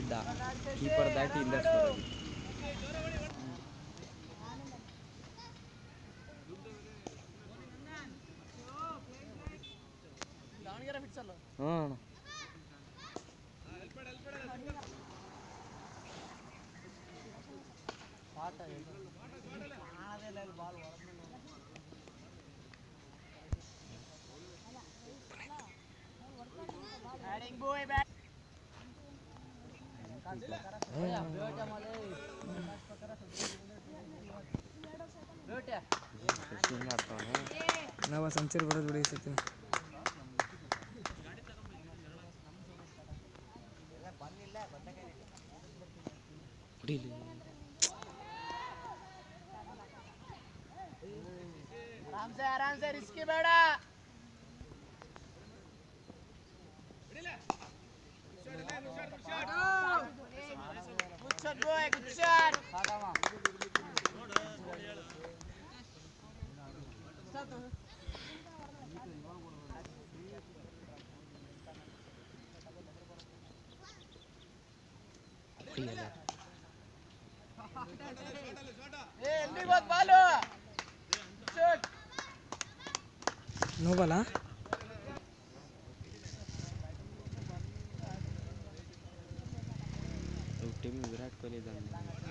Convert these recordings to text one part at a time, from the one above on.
ಇದ್ದ ಕೀಪರ್ ದಾಟಿ ಹಿಂದೆ ಸ್ಕೋರ್ ಹ್ಞೂ ಅಣ್ಣ ಹಿಂಗೆ ಆಡ್ತಾವನೆ ನಾವು ಸಂಚರಿ ಬರೋದು ಬಿಡಿ ಈ ಸತಿ ಹೊಡಿಲಿ आराम से आराम से रिस्की बेड़ा Good shot, boy. Good shot. ಏ ಎಲ್ಲಿಗೆ ಹೋದ್ ಬಾಲು ಶೂಟ್ ನೋಬಲ್ಲ ಟೀಮ್ ವಿರಾಟ್ ಕೊಹ್ಲಿ ಇದ್ದಾನೆ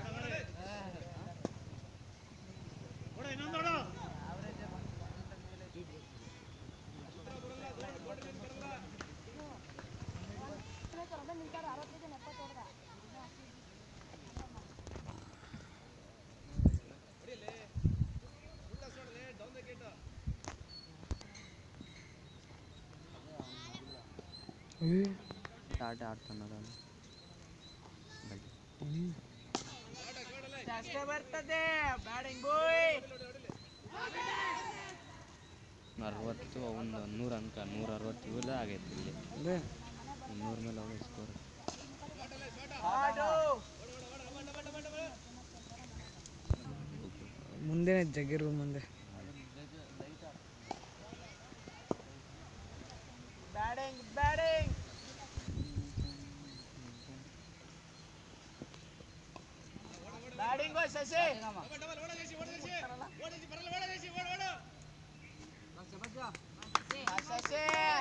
ಆಟ ಆಡ್ತಾನೆ ಅದನ್ನು ಅಷ್ಟೇ ಬರ್ತದೆ ಬ್ಯಾಟಿಂಗ್ ಬಾಯ್ ಅರವತ್ತು ಒಂದು ನೂರು ಅಂಕ ನೂರ ಅರವತ್ತು ಇವೆಲ್ಲ ಆಗೈತೆ ಇಲ್ಲಿ ಅದೇ ಇನ್ನೂರ ಮೇಲೆ ಅವೇ ಸ್ಕೋರ್ ಆಡು ಮುಂದೆನೇ ಜಗ್ಗಿರು ಮುಂದೆ batting batting batting boy Shashi ಆ, ಶಶಿ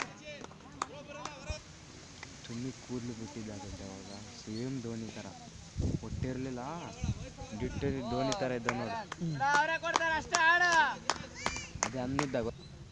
ತುಂಬಿ ಕೂದಲು ಬಿಟ್ಟಿದ್ದಾಗತ್ತೆ ಅವಾಗ ಸೇಮ್ ಧೋನಿ ಥರ ಹೊಟ್ಟೆ ಇರಲಿಲ್ಲ ಡಿಟ್ಟು ಧೋನಿ ಥರ ಇದ್ದ ನೋಡಿ ಅವರೇ ಕೊಡ್ತಾರೆ ಅಷ್ಟೇ ಆಡು ಅದೇ ಅಂದಿದ್ದಾಗ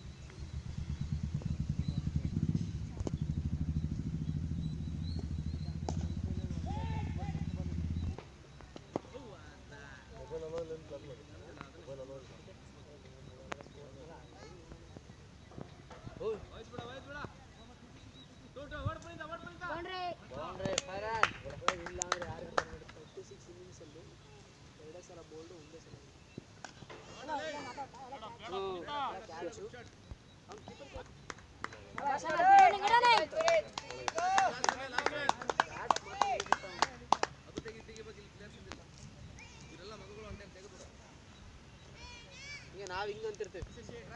ಈಗ ನಾವ್ ಹಿಂಗ್ ಅಂತಿರ್ತೇವೆ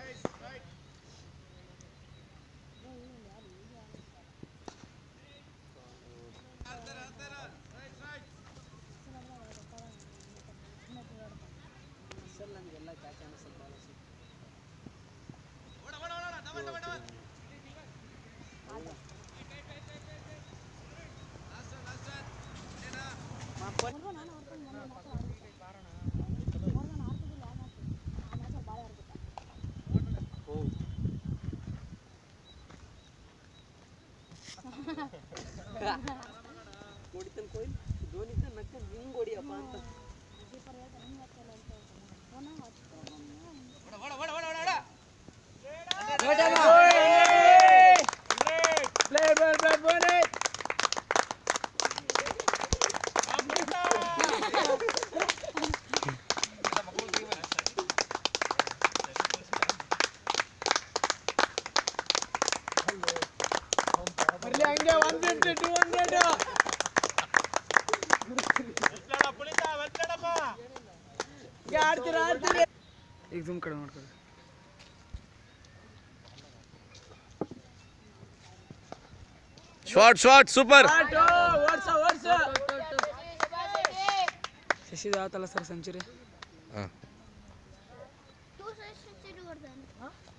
ನಮಗೆಲ್ಲ ಕ್ಯಾಚ್ ಅನಿಸುತ್ತೆ ಹೊಡಿತಾನೆ ಕೊಯ್ಲ್ ಧೋನಿ ನಕ್ಕ ಹಿಂಗ್ ಹೊಡಿಯಪ್ಪ ಅಂತ ಬರ್ಲಿ ಹಂಗೆ ಒನ್ ಫಿಫ್ಟಿ ಟೂ ಹಂಡ್ರೆಡ್ ಆಡ್ತೀರಾ ಆಡ್ತೀರಿ ಈಗ ಜೂಮ್ ಕಡೆ ಮಾಡ್ಕೊಳ್ಳಿ ಶಾರ್ಟ್ ಶಾರ್ಟ್ ಸೂಪರ್ ಆಟೋ ಓಡ್ಸ ಓಡ್ಸ ಶಶಿದ ಆತಲ್ಲ ಸರ್ ಸೆಂಚುರಿ ಹಾಂ तू सेंचुरी करता है